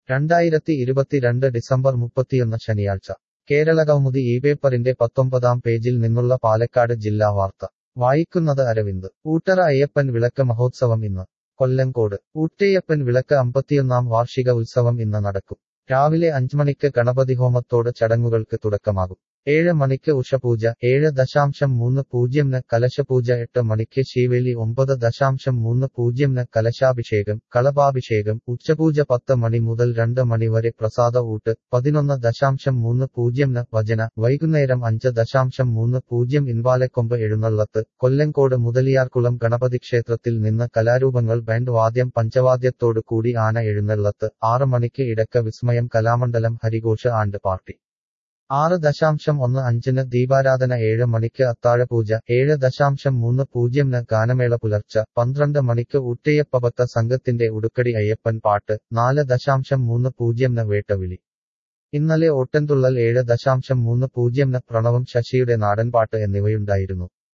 രണ്ടായിരത്തി ഇരുപത്തിരണ്ട് ഡിസംബർ മുപ്പത്തിയൊന്ന് ശനിയാഴ്ച കേരളകൗമുദി ഈ പേപ്പറിന്റെ പത്തൊമ്പതാം പേജിൽ നിന്നുള്ള പാലക്കാട് ജില്ലാ വാർത്ത വായിക്കുന്നത് അരവിന്ദ് ഊട്ടറ അയ്യപ്പൻ വിളക്ക് മഹോത്സവം ഇന്ന് കൊല്ലങ്കോട് ഊട്ടയ്യപ്പൻ വിളക്ക് അമ്പത്തിയൊന്നാം വാർഷിക ഉത്സവം ഇന്ന് നടക്കും രാവിലെ അഞ്ചുമണിക്ക് ഗണപതി ഹോമത്തോട് ചടങ്ങുകൾക്ക് തുടക്കമാകും ഏഴ് മണിക്ക് ഉഷപൂജ ഏഴ് ദശാംശം മൂന്ന് പൂജ്യംന് കലശപൂജ എട്ട് മണിക്ക് ശീവേലി ഒമ്പത് ദശാംശം മൂന്ന് പൂജ്യംന് കലശാഭിഷേകം കളഭാഭിഷേകം ഉച്ചപൂജ പത്ത് മണി മുതൽ രണ്ട് മണി വരെ പ്രസാദ ഊട്ട് പതിനൊന്ന് ദശാംശം മൂന്ന് പൂജ്യംന് ഭജന വൈകുന്നേരം അഞ്ച് ദശാംശം മൂന്ന് പൂജ്യം ഇൻവാലക്കൊമ്പ് എഴുന്നള്ളത്ത് കൊല്ലങ്കോട് മുതലിയാർകുളം ഗണപതി ക്ഷേത്രത്തിൽ നിന്ന് കലാരൂപങ്ങൾ ബാൻഡ് വാദ്യം പഞ്ചവാദ്യത്തോടു കൂടി ആന എഴുന്നള്ളത്ത് ആറ് മണിക്ക് ഇടക്ക വിസ്മയം കലാമണ്ഡലം ഹരിഘോഷ ആണ്ട് പാർട്ടി ആറ് ദശാംശം ഒന്ന് അഞ്ചിന് ദീപാരാധന ഏഴ് മണിക്ക് അത്താഴപൂജ ഏഴ് ദശാംശം മൂന്ന് പൂജ്യംന് ഗാനമേള പുലർച്ച പന്ത്രണ്ട് മണിക്ക് ഊട്ടയ്യപ്പഭക്ത സംഘത്തിന്റെ ഉടുക്കടി അയ്യപ്പൻ പാട്ട് നാല് ദശാംശം മൂന്ന് പൂജ്യംന് വേട്ടവിളി ഇന്നലെ ഓട്ടൻതുള്ളൽ ഏഴ് ദശാംശം മൂന്ന് പൂജ്യംന് പ്രണവം ശശിയുടെ നാടൻപാട്ട് എന്നിവയുണ്ടായിരുന്നു